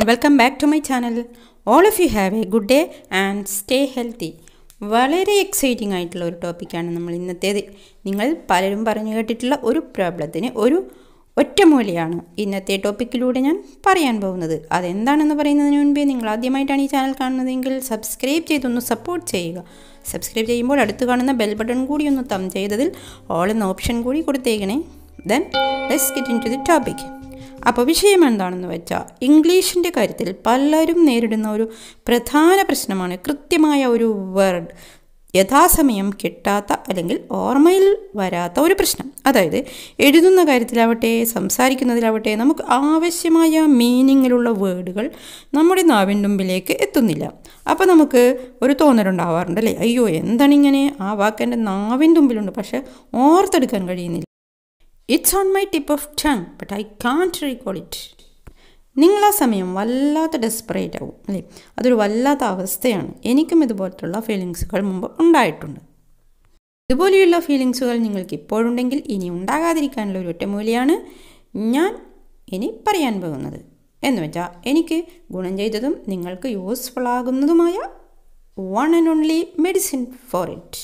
and welcome back to my channel. All of you have a good day and stay healthy. വളരെ exciting ആയിട്ടുള്ള ഒരു ടോപ്പിക്കാണ് നമ്മൾ ഇന്നത്തേത് നിങ്ങൾ പലരും പറഞ്ഞു കേട്ടിട്ടുള്ള ഒരു പ്രോബ്ലത്തിന് ഒരു ഒറ്റമൂലിയാണ് ഇന്നത്തെ ടോപ്പിക്കിലൂടെ ഞാൻ പറയാൻ പോകുന്നത് അതെന്താണെന്ന് പറയുന്നതിന് മുൻപേ നിങ്ങൾ ആദ്യമായിട്ടാണ് ഈ ചാനൽ കാണുന്നതെങ്കിൽ സബ്സ്ക്രൈബ് ചെയ്തൊന്ന് സപ്പോർട്ട് ചെയ്യുക സബ്സ്ക്രൈബ് ചെയ്യുമ്പോൾ അടുത്ത് കാണുന്ന ബെൽ ബട്ടൺ കൂടി ഒന്ന് തം ചെയ്തതിൽ ഓൾ എന്ന ഓപ്ഷൻ കൂടി കൊടുത്തേക്കണേ then let's get into the topic അപ്പോൾ വിഷയം എന്താണെന്ന് വെച്ചാൽ ഇംഗ്ലീഷിൻ്റെ കാര്യത്തിൽ പലരും നേരിടുന്ന ഒരു പ്രധാന പ്രശ്നമാണ് കൃത്യമായ ഒരു വേർഡ് യഥാസമയം കിട്ടാത്ത അല്ലെങ്കിൽ ഓർമ്മയിൽ വരാത്ത ഒരു പ്രശ്നം അതായത് എഴുതുന്ന കാര്യത്തിലാവട്ടെ സംസാരിക്കുന്നതിലാവട്ടെ നമുക്ക് ആവശ്യമായ മീനിങ്ങിലുള്ള വേർഡുകൾ നമ്മുടെ നാവിൻ മുമ്പിലേക്ക് എത്തുന്നില്ല അപ്പോൾ നമുക്ക് ഒരു തോന്നലുണ്ടാവാറുണ്ട് അല്ലേ അയ്യോ എന്താണ് ഇങ്ങനെ ആ വാക്ക് എൻ്റെ നാവിൻ തുമ്പിലുണ്ട് പക്ഷേ ഓർത്തെടുക്കാൻ കഴിയുന്നില്ല it's on my tip of tongue but I can't recall it നിങ്ങൾ ആ സമയം വല്ലാത്ത ഡെസ്പറേറ്റ് ആവും അല്ലേ അതൊരു വല്ലാത്ത അവസ്ഥയാണ് എനിക്കും ഇതുപോലത്തുള്ള ഫീലിങ്സുകൾ മുമ്പ് ഉണ്ടായിട്ടുണ്ട് ഇതുപോലെയുള്ള ഫീലിങ്സുകൾ നിങ്ങൾക്ക് ഇപ്പോഴുണ്ടെങ്കിൽ ഇനി ഉണ്ടാകാതിരിക്കാനുള്ള ഒരു ഒറ്റമൂലിയാണ് ഞാൻ ഇനി പറയാൻ പോകുന്നത് എന്ന് വെച്ചാൽ എനിക്ക് ഗുണം ചെയ്തതും നിങ്ങൾക്ക് യൂസ്ഫുൾ ആകുന്നതുമായ one and only medicine for it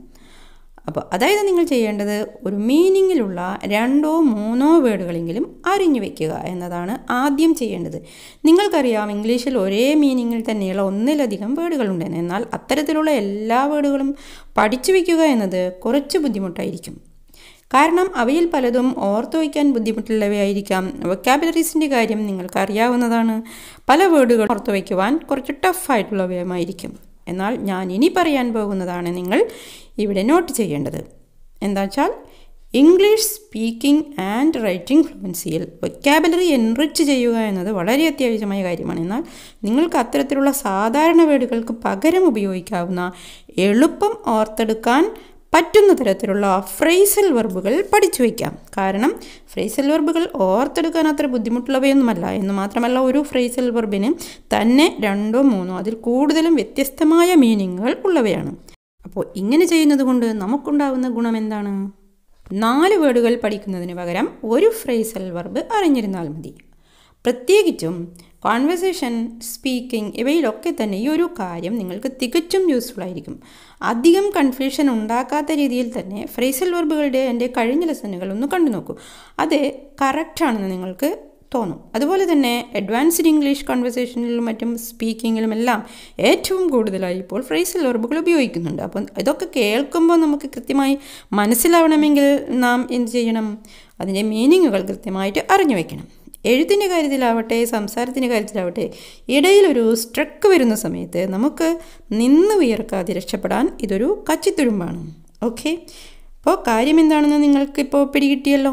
അപ്പോൾ അതായത് നിങ്ങൾ ചെയ്യേണ്ടത് ഒരു മീനിങ്ങിലുള്ള രണ്ടോ മൂന്നോ വേർഡുകളെങ്കിലും അറിഞ്ഞു വെക്കുക എന്നതാണ് ആദ്യം ചെയ്യേണ്ടത് നിങ്ങൾക്കറിയാം ഇംഗ്ലീഷിൽ ഒരേ മീനിങ്ങിൽ തന്നെയുള്ള ഒന്നിലധികം വേർഡുകളുണ്ടെന്ന് എന്നാൽ അത്തരത്തിലുള്ള എല്ലാ വേർഡുകളും പഠിച്ചു വയ്ക്കുക എന്നത് കുറച്ച് ബുദ്ധിമുട്ടായിരിക്കും കാരണം അവയിൽ പലതും ഓർത്തു വയ്ക്കാൻ ബുദ്ധിമുട്ടുള്ളവയായിരിക്കാം വൊക്കാബുലറീസിൻ്റെ കാര്യം നിങ്ങൾക്ക് അറിയാവുന്നതാണ് പല വേർഡുകൾ ഓർത്തു വയ്ക്കുവാൻ കുറച്ച് ടഫായിട്ടുള്ളവയുമായിരിക്കും എന്നാൽ ഞാൻ ഇനി പറയാൻ പോകുന്നതാണ് നിങ്ങൾ ഇവിടെ നോട്ട് ചെയ്യേണ്ടത് എന്താ വെച്ചാൽ ഇംഗ്ലീഷ് സ്പീക്കിംഗ് ആൻഡ് റൈറ്റിംഗ് ഫ്ലുവൻസിയിൽ വൊക്കാബുലറി എൻറിച്ച് ചെയ്യുക എന്നത് വളരെ അത്യാവശ്യമായ കാര്യമാണ് എന്നാൽ നിങ്ങൾക്ക് അത്തരത്തിലുള്ള സാധാരണ വേർഡുകൾക്ക് പകരം ഉപയോഗിക്കാവുന്ന എളുപ്പം ഓർത്തെടുക്കാൻ പറ്റുന്ന തരത്തിലുള്ള ഫ്രേസൽ വെർബുകൾ പഠിച്ചു വയ്ക്കാം കാരണം ഫ്രേസൽ വെർബുകൾ ഓർത്തെടുക്കാൻ അത്ര ബുദ്ധിമുട്ടുള്ളവയൊന്നുമല്ല എന്ന് മാത്രമല്ല ഒരു ഫ്രേസൽ വെർബിന് തന്നെ രണ്ടോ മൂന്നോ അതിൽ കൂടുതലും വ്യത്യസ്തമായ മീനിങ്ങുകൾ ഉള്ളവയാണ് അപ്പോൾ ഇങ്ങനെ ചെയ്യുന്നത് കൊണ്ട് നമുക്കുണ്ടാകുന്ന ഗുണം എന്താണ് നാല് വേർഡുകൾ പഠിക്കുന്നതിന് പകരം ഒരു ഫ്രേസൽ വെർബ് അറിഞ്ഞിരുന്നാൽ മതി പ്രത്യേകിച്ചും കോൺവെർസേഷൻ സ്പീക്കിംഗ് ഇവയിലൊക്കെ തന്നെ ഈ ഒരു കാര്യം നിങ്ങൾക്ക് തികച്ചും യൂസ്ഫുൾ ആയിരിക്കും അധികം കൺഫ്യൂഷൻ ഉണ്ടാക്കാത്ത രീതിയിൽ തന്നെ ഫ്രേസൽ വെർബുകളുടെ എൻ്റെ കഴിഞ്ഞ ലെസനുകൾ ഒന്ന് കണ്ടു നോക്കൂ അത് കറക്റ്റാണെന്ന് നിങ്ങൾക്ക് തോന്നും അതുപോലെ തന്നെ അഡ്വാൻസ്ഡ് ഇംഗ്ലീഷ് കോൺവെർസേഷനിലും മറ്റും സ്പീക്കിങ്ങിലും എല്ലാം ഏറ്റവും കൂടുതലായി ഇപ്പോൾ ഫ്രേസൽ വെർബുകൾ ഉപയോഗിക്കുന്നുണ്ട് അപ്പം ഇതൊക്കെ കേൾക്കുമ്പോൾ നമുക്ക് കൃത്യമായി മനസ്സിലാവണമെങ്കിൽ നാം എന്ത് ചെയ്യണം അതിൻ്റെ മീനിങ്ങുകൾ കൃത്യമായിട്ട് അറിഞ്ഞു വയ്ക്കണം എഴുത്തിൻ്റെ കാര്യത്തിലാവട്ടെ സംസാരത്തിൻ്റെ കാര്യത്തിലാവട്ടെ ഇടയിലൊരു സ്ട്രക്ക് വരുന്ന സമയത്ത് നമുക്ക് നിന്ന് വിയർക്കാതെ രക്ഷപ്പെടാൻ ഇതൊരു കച്ചിത്തുരുമ്പാണ് ഓക്കെ അപ്പോൾ കാര്യം എന്താണെന്ന് നിങ്ങൾക്കിപ്പോൾ പിടികിട്ടിയല്ലോ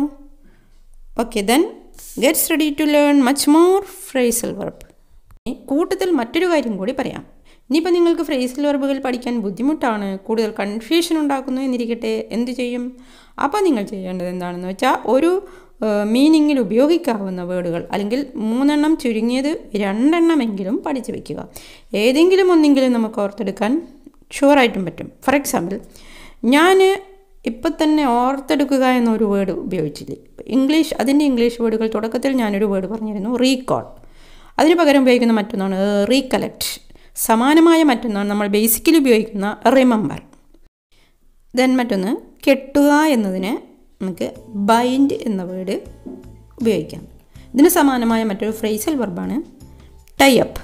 okay then gets ready to learn much more phrasal verb കൂട്ടത്തിൽ മറ്റൊരു കാര്യം കൂടി പറയാം ഇനിയിപ്പോൾ നിങ്ങൾക്ക് ഫ്രേസൽ വെർബുകൾ പഠിക്കാൻ ബുദ്ധിമുട്ടാണ് കൂടുതൽ കൺഫ്യൂഷൻ ഉണ്ടാക്കുന്നു എന്നിരിക്കട്ടെ എന്ത് ചെയ്യും അപ്പോൾ നിങ്ങൾ ചെയ്യേണ്ടത് എന്താണെന്ന് വെച്ചാൽ ഒരു മീനിങ്ങിൽ ഉപയോഗിക്കാവുന്ന വേർഡുകൾ അല്ലെങ്കിൽ മൂന്നെണ്ണം ചുരുങ്ങിയത് രണ്ടെണ്ണമെങ്കിലും പഠിച്ചു വയ്ക്കുക ഏതെങ്കിലും ഒന്നെങ്കിലും നമുക്ക് ഓർത്തെടുക്കാൻ ഷുവറായിട്ടും പറ്റും ഫോർ എക്സാമ്പിൾ ഞാൻ ഇപ്പം തന്നെ ഓർത്തെടുക്കുക എന്നൊരു വേർഡ് ഉപയോഗിച്ചില്ലേ ഇംഗ്ലീഷ് അതിൻ്റെ ഇംഗ്ലീഷ് വേർഡുകൾ തുടക്കത്തിൽ ഞാനൊരു വേർഡ് പറഞ്ഞിരുന്നു റീകോൾ അതിന് പകരം ഉപയോഗിക്കുന്ന മറ്റൊന്നാണ് റീകലക്ട് സമാനമായ മറ്റൊന്നാണ് നമ്മൾ ബേസിക്കലി ഉപയോഗിക്കുന്ന റിമെമ്പർ ദെൻ മറ്റൊന്ന് കെട്ടുക എന്നതിന് നമുക്ക് ബൈൻഡ് എന്ന വേർഡ് ഉപയോഗിക്കാം ഇതിന് സമാനമായ മറ്റൊരു ഫ്രേസൽ വെർബാണ് ടൈ അപ്പ്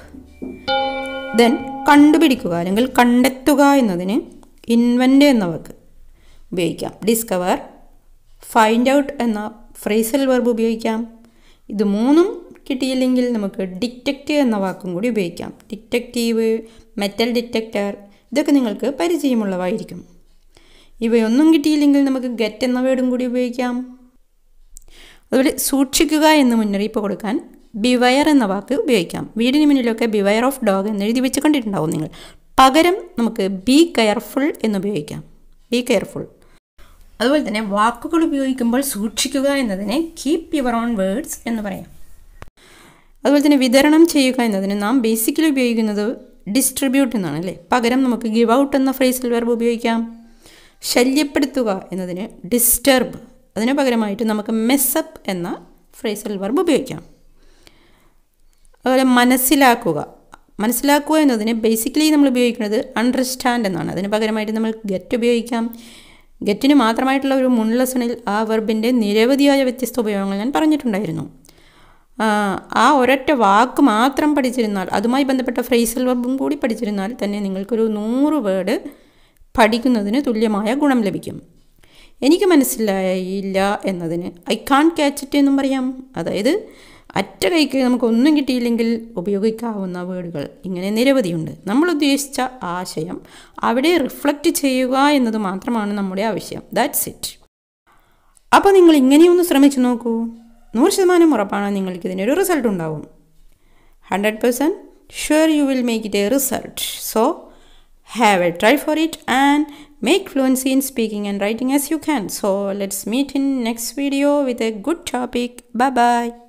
ദെൻ കണ്ടുപിടിക്കുക അല്ലെങ്കിൽ കണ്ടെത്തുക എന്നതിന് ഇൻവെൻ്റ് എന്ന വാക്ക് ഉപയോഗിക്കാം ഡിസ്കവർ ഫൈൻഡ് ഔട്ട് എന്ന ഫ്രേസൽ വെർബ് ഉപയോഗിക്കാം ഇത് മൂന്നും കിട്ടിയില്ലെങ്കിൽ നമുക്ക് ഡിറ്റക്റ്റ് എന്ന വാക്കും കൂടി ഉപയോഗിക്കാം ഡിറ്റക്റ്റീവ് മെറ്റൽ ഡിറ്റക്ടർ ഇതൊക്കെ നിങ്ങൾക്ക് പരിചയമുള്ളവായിരിക്കും ഇവയൊന്നും കിട്ടിയില്ലെങ്കിൽ നമുക്ക് ഗെറ്റ് എന്ന വേർഡും കൂടി ഉപയോഗിക്കാം അതുപോലെ സൂക്ഷിക്കുക എന്ന് മുന്നറിയിപ്പ് കൊടുക്കാൻ ബിവയർ എന്ന വാക്ക് ഉപയോഗിക്കാം വീടിന് മുന്നിലൊക്കെ ബിവയർ ഓഫ് ഡോഗ് എന്ന് എഴുതി വെച്ച് കണ്ടിട്ടുണ്ടാവും നിങ്ങൾ പകരം നമുക്ക് ബി കെയർഫുൾ എന്ന് ഉപയോഗിക്കാം ബി കെയർഫുൾ അതുപോലെ തന്നെ വാക്കുകൾ ഉപയോഗിക്കുമ്പോൾ സൂക്ഷിക്കുക എന്നതിനെ കീപ്പ് യുവർ ഓൺ വേർഡ്സ് എന്ന് പറയാം അതുപോലെ തന്നെ വിതരണം ചെയ്യുക എന്നതിന് നാം ബേസിക്കലി ഉപയോഗിക്കുന്നത് ഡിസ്ട്രിബ്യൂട്ട് എന്നാണ് അല്ലേ പകരം നമുക്ക് ഗിവ് ഔട്ട് എന്ന ഫ്രേസിൽ വെർബ് ഉപയോഗിക്കാം ശല്യപ്പെടുത്തുക എന്നതിന് ഡിസ്റ്റർബ് അതിന് പകരമായിട്ട് നമുക്ക് മെസ്സപ്പ് എന്ന ഫ്രേസൽ വെർബ് ഉപയോഗിക്കാം അതുപോലെ മനസ്സിലാക്കുക മനസ്സിലാക്കുക എന്നതിന് ബേസിക്കലി നമ്മൾ ഉപയോഗിക്കുന്നത് അണ്ടർസ്റ്റാൻഡ് എന്നാണ് അതിന് പകരമായിട്ട് നമ്മൾ ഗെറ്റ് ഉപയോഗിക്കാം ഗെറ്റിന് മാത്രമായിട്ടുള്ള ഒരു മുൻ ലെസണിൽ ആ വെർബിൻ്റെ നിരവധിയായ വ്യത്യസ്ത ഉപയോഗങ്ങൾ ഞാൻ പറഞ്ഞിട്ടുണ്ടായിരുന്നു ആ ഒരൊറ്റ വാക്ക് മാത്രം പഠിച്ചിരുന്നാൽ അതുമായി ബന്ധപ്പെട്ട ഫ്രേസൽ വെർബും കൂടി പഠിച്ചിരുന്നാൽ തന്നെ നിങ്ങൾക്കൊരു നൂറ് വേർഡ് പഠിക്കുന്നതിന് തുല്യമായ ഗുണം ലഭിക്കും എനിക്ക് മനസ്സിലായില്ല എന്നതിന് ഐ കാൺ ക്യാച്ച് ഇറ്റ് എന്നും പറയാം അതായത് അറ്റ കൈക്ക് നമുക്കൊന്നും കിട്ടിയില്ലെങ്കിൽ ഉപയോഗിക്കാവുന്ന വേർഡുകൾ ഇങ്ങനെ നിരവധിയുണ്ട് നമ്മൾ ഉദ്ദേശിച്ച ആശയം അവിടെ റിഫ്ലക്റ്റ് ചെയ്യുക എന്നത് മാത്രമാണ് നമ്മുടെ ആവശ്യം ദാറ്റ്സ് ഇറ്റ് അപ്പോൾ നിങ്ങൾ ഇങ്ങനെയൊന്ന് ശ്രമിച്ചു നോക്കൂ നൂറ് ശതമാനം ഉറപ്പാണ് നിങ്ങൾക്ക് ഇതിനൊരു റിസൾട്ട് ഉണ്ടാവും hundred percent sure you will make it a result so have a try for it and make fluency in speaking and writing as you can so let's meet in next video with a good topic bye bye